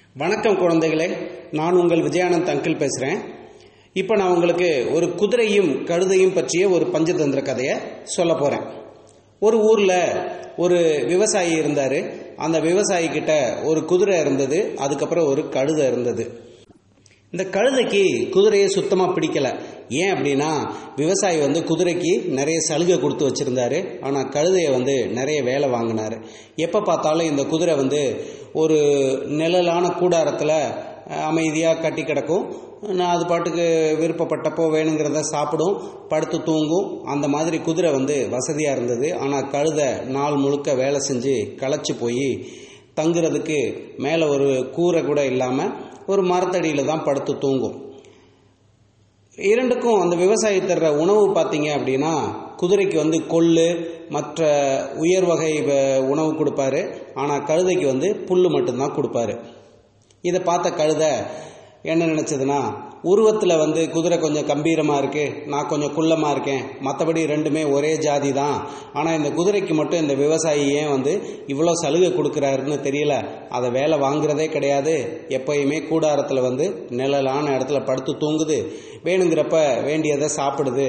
வணக்கம் குழந்தைகளே நான் உங்கள் விஜயானந்த் அங்கிள் பேசுகிறேன் இப்போ நான் உங்களுக்கு ஒரு குதிரையும் கழுதையும் பற்றிய ஒரு பஞ்சதந்திர கதையை சொல்ல போகிறேன் ஒரு ஊரில் ஒரு விவசாயி இருந்தார் அந்த விவசாயி கிட்ட ஒரு குதிரை இருந்தது அதுக்கப்புறம் ஒரு கழுதை இருந்தது இந்த கழுதைக்கு குதிரையை சுத்தமாக பிடிக்கல ஏன் அப்படின்னா விவசாயி வந்து குதிரைக்கு நிறைய சலுகை கொடுத்து வச்சிருந்தாரு ஆனால் கழுதையை வந்து நிறைய வேலை வாங்கினாரு எப்போ பார்த்தாலும் இந்த குதிரை வந்து ஒரு நிழலான கூடாரத்தில் அமைதியாக கட்டி கிடக்கும் நான் அது பாட்டுக்கு விருப்பப்பட்டப்போ வேணுங்கிறத சாப்பிடும் படுத்து தூங்கும் அந்த மாதிரி குதிரை வந்து வசதியாக இருந்தது ஆனால் கழுதை நாள் முழுக்க வேலை செஞ்சு களைச்சி போய் தங்குறதுக்கு மேலே ஒரு கூரை கூட இல்லாமல் ஒரு மரத்தடியில் தான் படுத்து தூங்கும் இரண்டுக்கும் அந்த விவசாயி தர்ற உணவு பார்த்தீங்க அப்படின்னா குதிரைக்கு வந்து கொள்ளு மற்ற உயர் வகை வ- உணவு கொடுப்பாரு ஆனால் கழுதைக்கு வந்து புல் மட்டும்தான் கொடுப்பாரு இதை பார்த்த கழுதை என்ன நினச்சதுன்னா உருவத்தில் வந்து குதிரை கொஞ்சம் கம்பீரமாக இருக்கு நான் கொஞ்சம் குள்ளமாக இருக்கேன் மற்றபடி ரெண்டுமே ஒரே ஜாதி தான் ஆனால் இந்த குதிரைக்கு மட்டும் இந்த விவசாயி ஏன் வந்து இவ்வளோ சலுகை கொடுக்குறாருன்னு தெரியல அதை வேலை வாங்குறதே கிடையாது எப்பயுமே கூடாரத்தில் வந்து நிழலான இடத்துல படுத்து தூங்குது வேணுங்கிறப்ப வேண்டியதை சாப்பிடுது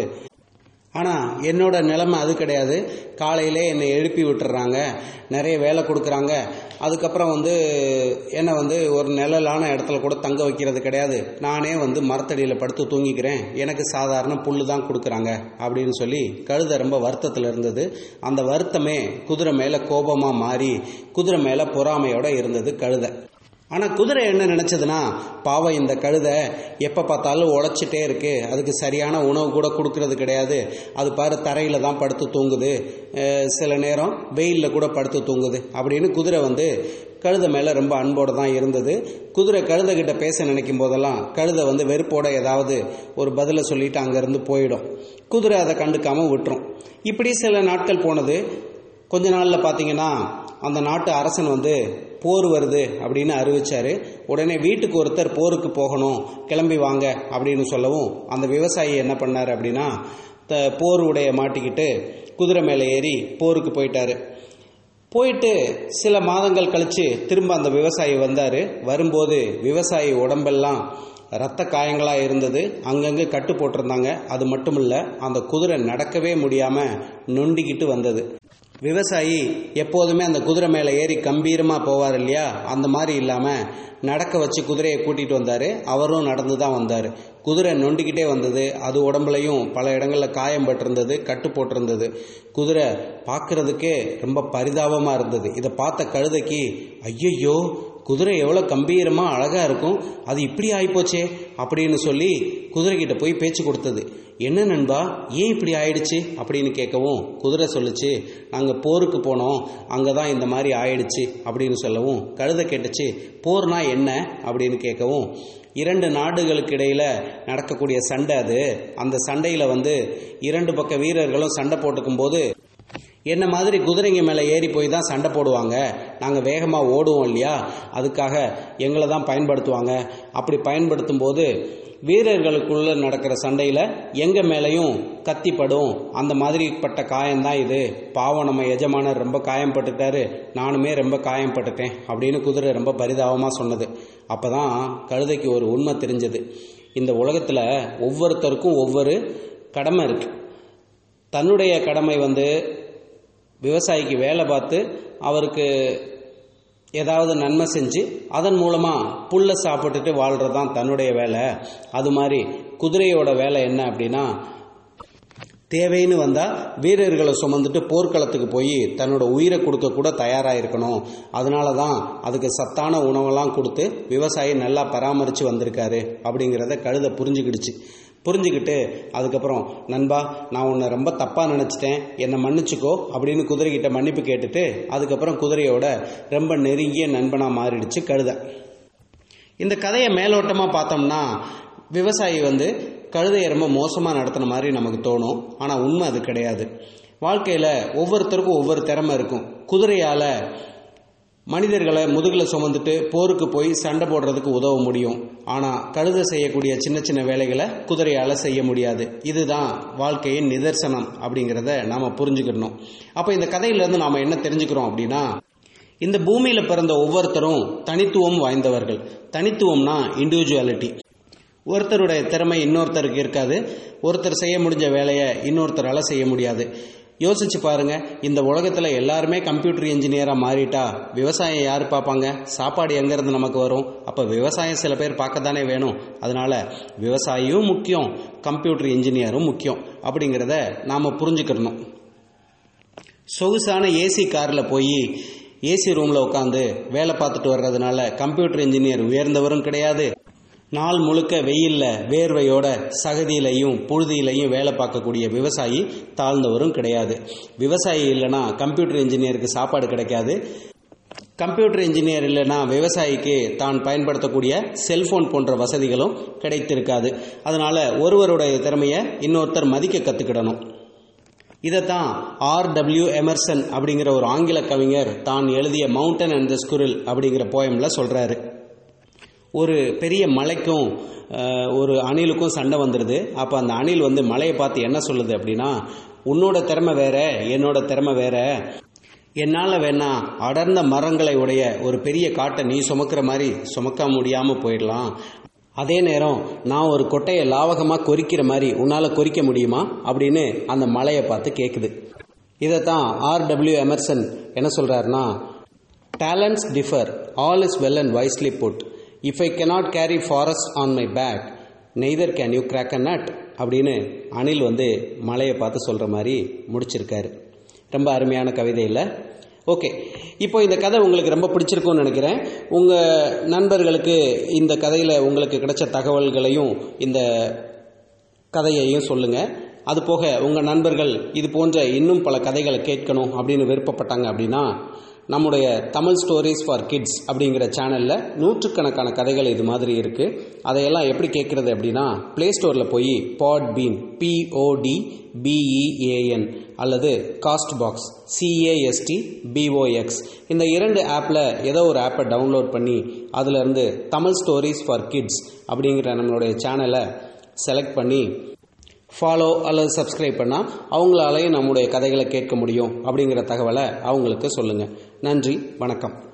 ஆனால் என்னோட நிலைமை அது கிடையாது காலையிலே என்னை எழுப்பி விட்டுறாங்க நிறைய வேலை கொடுக்குறாங்க அதுக்கப்புறம் வந்து என்னை வந்து ஒரு நிழலான இடத்துல கூட தங்க வைக்கிறது கிடையாது நானே வந்து மரத்தடியில் படுத்து தூங்கிக்கிறேன் எனக்கு சாதாரண புல்லு தான் கொடுக்குறாங்க அப்படின்னு சொல்லி கழுதை ரொம்ப வருத்தத்தில் இருந்தது அந்த வருத்தமே குதிரை மேலே கோபமாக மாறி குதிரை மேலே பொறாமையோட இருந்தது கழுதை ஆனால் குதிரை என்ன நினச்சதுன்னா பாவம் இந்த கழுதை எப்போ பார்த்தாலும் உழைச்சிட்டே இருக்கு அதுக்கு சரியான உணவு கூட கொடுக்கறது கிடையாது அது பாரு தரையில் தான் படுத்து தூங்குது அஹ் சில நேரம் வெயிலில் கூட படுத்து தூங்குது அப்படின்னு குதிரை வந்து கழுதை மேலே ரொம்ப அன்போடு தான் இருந்தது குதிரை கழுதை கிட்ட பேச நினைக்கும் போதெல்லாம் கழுதை வந்து வெறுப்போட ஏதாவது ஒரு பதிலை சொல்லிட்டு அங்கேருந்து போயிடும் குதிரை அதை கண்டுக்காம விட்டுரும் இப்படி சில நாட்கள் போனது கொஞ்ச நாளில் பார்த்தீங்கன்னா அந்த நாட்டு அரசன் வந்து போர் வருது அப்படின்னு அறிவிச்சாரு உடனே வீட்டுக்கு ஒருத்தர் போருக்கு போகணும் கிளம்பி வாங்க அப்படின்னு சொல்லவும் அந்த விவசாயி என்ன பண்ணார் அப்படின்னா த போர் உடைய மாட்டிக்கிட்டு குதிரை மேலே ஏறி போருக்கு போயிட்டாரு போயிட்டு சில மாதங்கள் கழிச்சு திரும்ப அந்த விவசாயி வந்தார் வரும்போது விவசாயி உடம்பெல்லாம் ரத்த காயங்களாக இருந்தது அங்கங்கே கட்டு போட்டிருந்தாங்க அது மட்டும் இல்லை அந்த குதிரை நடக்கவே முடியாமல் நொண்டிக்கிட்டு வந்தது விவசாயி எப்போதுமே அந்த குதிரை மேலே ஏறி கம்பீரமாக போவார் இல்லையா அந்த மாதிரி இல்லாமல் நடக்க வச்சு குதிரையை கூட்டிகிட்டு வந்தார் அவரும் நடந்து தான் வந்தார் குதிரை நொண்டிக்கிட்டே வந்தது அது உடம்புலையும் பல இடங்களில் காயம் பட்டிருந்தது கட்டு போட்டிருந்தது குதிரை பார்க்கறதுக்கே ரொம்ப பரிதாபமாக இருந்தது இதை பார்த்த கழுதைக்கு ஐயையோ குதிரை எவ்வளோ கம்பீரமாக அழகாக இருக்கும் அது இப்படி ஆயிப்போச்சே அப்படின்னு சொல்லி குதிரைகிட்ட போய் பேச்சு கொடுத்தது என்ன நண்பா ஏன் இப்படி ஆயிடுச்சு அப்படின்னு கேட்கவும் குதிரை சொல்லுச்சு நாங்கள் போருக்கு போனோம் அங்கே தான் இந்த மாதிரி ஆயிடுச்சு அப்படின்னு சொல்லவும் கழுதை கேட்டுச்சு போர்னா என்ன அப்படின்னு கேட்கவும் இரண்டு நாடுகளுக்கு இடையில நடக்கக்கூடிய சண்டை அது அந்த சண்டையில் வந்து இரண்டு பக்க வீரர்களும் சண்டை போட்டுக்கும் போது என்ன மாதிரி குதிரைங்க மேலே ஏறி போய் தான் சண்டை போடுவாங்க நாங்கள் வேகமாக ஓடுவோம் இல்லையா அதுக்காக எங்களை தான் பயன்படுத்துவாங்க அப்படி பயன்படுத்தும் போது வீரர்களுக்குள்ள நடக்கிற சண்டையில் எங்கள் மேலேயும் கத்திப்படும் அந்த மாதிரிப்பட்ட காயம்தான் இது பாவம் நம்ம எஜமானர் ரொம்ப காயம்பட்டுட்டாரு நானுமே ரொம்ப காயம்பட்டுட்டேன் அப்படின்னு குதிரை ரொம்ப பரிதாபமாக சொன்னது அப்போ தான் கழுதைக்கு ஒரு உண்மை தெரிஞ்சது இந்த உலகத்தில் ஒவ்வொருத்தருக்கும் ஒவ்வொரு கடமை இருக்குது தன்னுடைய கடமை வந்து விவசாயிக்கு வேலை பார்த்து அவருக்கு ஏதாவது நன்மை செஞ்சு அதன் மூலமாக புல்லை சாப்பிட்டுட்டு வாழ்கிறது தான் தன்னுடைய வேலை அது மாதிரி குதிரையோட வேலை என்ன அப்படின்னா தேவைன்னு வந்தால் வீரர்களை சுமந்துட்டு போர்க்களத்துக்கு போய் தன்னோட உயிரை கொடுக்க கூட தயாராக இருக்கணும் அதனால தான் அதுக்கு சத்தான உணவெல்லாம் கொடுத்து விவசாயி நல்லா பராமரித்து வந்திருக்காரு அப்படிங்கிறத கழுதை புரிஞ்சுக்கிடுச்சு புரிஞ்சுக்கிட்டு அதுக்கப்புறம் நண்பா நான் உன்னை ரொம்ப தப்பாக நினச்சிட்டேன் என்னை மன்னிச்சுக்கோ அப்படின்னு குதிரைகிட்ட மன்னிப்பு கேட்டுட்டு அதுக்கப்புறம் குதிரையோட ரொம்ப நெருங்கிய நண்பனாக மாறிடுச்சு கழுதை இந்த கதையை மேலோட்டமாக பார்த்தோம்னா விவசாயி வந்து கழுதையை ரொம்ப மோசமாக நடத்தின மாதிரி நமக்கு தோணும் ஆனால் உண்மை அது கிடையாது வாழ்க்கையில் ஒவ்வொருத்தருக்கும் ஒவ்வொரு திறமை இருக்கும் குதிரையால் மனிதர்களை முதுகில் சுமந்துட்டு போருக்கு போய் சண்டை போடுறதுக்கு உதவ முடியும் ஆனால் கழுதை செய்யக்கூடிய சின்ன சின்ன வேலைகளை குதிரையால் செய்ய முடியாது இதுதான் வாழ்க்கையின் நிதர்சனம் அப்படிங்கிறத நாம் புரிஞ்சுக்கணும் அப்போ இந்த கதையிலேருந்து நாம் என்ன தெரிஞ்சுக்கிறோம் அப்படின்னா இந்த பூமியில் பிறந்த ஒவ்வொருத்தரும் தனித்துவம் வாய்ந்தவர்கள் தனித்துவம்னா இண்டிவிஜுவாலிட்டி ஒருத்தருடைய திறமை இன்னொருத்தருக்கு இருக்காது ஒருத்தர் செய்ய முடிஞ்ச வேலையை இன்னொருத்தரால் செய்ய முடியாது யோசிச்சு பாருங்க இந்த உலகத்தில் எல்லாருமே கம்ப்யூட்டர் இன்ஜினியராக மாறிட்டா விவசாயம் யார் பார்ப்பாங்க சாப்பாடு எங்கேருந்து நமக்கு வரும் அப்போ விவசாயம் சில பேர் பார்க்க தானே வேணும் அதனால விவசாயியும் முக்கியம் கம்ப்யூட்டர் இன்ஜினியரும் முக்கியம் அப்படிங்கிறத நாம் புரிஞ்சுக்கிடணும் சொகுசான ஏசி காரில் போய் ஏசி ரூமில் உட்காந்து வேலை பார்த்துட்டு வர்றதுனால கம்ப்யூட்டர் இன்ஜினியர் உயர்ந்தவரும் கிடையாது நாள் முழுக்க வெயில்ல வேர்வையோட சகதியிலையும் புழுதியிலையும் வேலை பார்க்கக்கூடிய விவசாயி தாழ்ந்தவரும் கிடையாது விவசாயி இல்லைன்னா கம்ப்யூட்டர் இன்ஜினியருக்கு சாப்பாடு கிடைக்காது கம்ப்யூட்டர் இன்ஜினியர் இல்லைன்னா விவசாயிக்கு தான் பயன்படுத்தக்கூடிய செல்போன் போன்ற வசதிகளும் கிடைத்திருக்காது அதனால ஒருவருடைய திறமையை இன்னொருத்தர் மதிக்க கற்றுக்கிடணும் இதைத்தான் ஆர் டபிள்யூ எமர்சன் அப்படிங்கிற ஒரு ஆங்கில கவிஞர் தான் எழுதிய மவுண்டன் அண்ட் த ஸ்குரில் அப்படிங்கிற போயம்ல சொல்றாரு ஒரு பெரிய மலைக்கும் அஹ், ஒரு அணிலுக்கும் சண்டை வந்துடுது அப்போ அந்த அணில் வந்து மலையை பார்த்து என்ன சொல்லுது அப்படின்னா உன்னோட திறமை வேற என்னோட திறமை வேற என்னால் வேணா அடர்ந்த மரங்களை உடைய ஒரு பெரிய காட்டை நீ சுமக்கிற மாதிரி சுமக்க முடியாமல் போயிடலாம் அதே நேரம் நான் ஒரு கொட்டையை லாவகமாக கொறிக்கிற மாதிரி உன்னால் கொறிக்க முடியுமா அப்படின்னு அந்த மலையை பார்த்து கேட்குது இதைத்தான் ஆர் டபிள்யூ எமர்சன் என்ன சொல்றாருன்னா talents differ all is well and wisely put if I cannot carry forest on my back neither can you crack a nut அப்படின்னு அனில் வந்து மலையை பார்த்து சொல்கிற மாதிரி முடிச்சிருக்காரு ரொம்ப அருமையான கவிதை இல்லை ஓகே இப்போ இந்த கதை உங்களுக்கு ரொம்ப பிடிச்சிருக்கும்னு நினைக்கிறேன் உங்கள் நண்பர்களுக்கு இந்த கதையில் உங்களுக்கு கிடைச்ச தகவல்களையும் இந்த கதையையும் சொல்லுங்கள் அது போக உங்கள் நண்பர்கள் இது போன்ற இன்னும் பல கதைகளை கேட்கணும் அப்படின்னு விருப்பப்பட்டாங்க அப்படின்னா நம்முடைய தமிழ் ஸ்டோரிஸ் ஃபார் கிட்ஸ் அப்படிங்கிற சேனலில் நூற்றுக்கணக்கான கதைகள் இது மாதிரி இருக்குது அதையெல்லாம் எப்படி கேட்குறது அப்படின்னா ப்ளே ஸ்டோரில் போய் பாட் பீன் பிஓடி பிஇஏஎன் அல்லது காஸ்ட் பாக்ஸ் சிஏஎஸ்டி பிஓஎக்ஸ் இந்த இரண்டு ஆப்பில் ஏதோ ஒரு ஆப்பை டவுன்லோட் பண்ணி அதிலிருந்து தமிழ் ஸ்டோரிஸ் ஃபார் கிட்ஸ் அப்படிங்கிற நம்மளுடைய சேனலை செலக்ட் பண்ணி ஃபாலோ அல்லது சப்ஸ்கிரைப் பண்ணால் அவங்களாலையும் நம்முடைய கதைகளை கேட்க முடியும் அப்படிங்கிற தகவலை அவங்களுக்கு சொல்லுங்கள் நன்றி வணக்கம்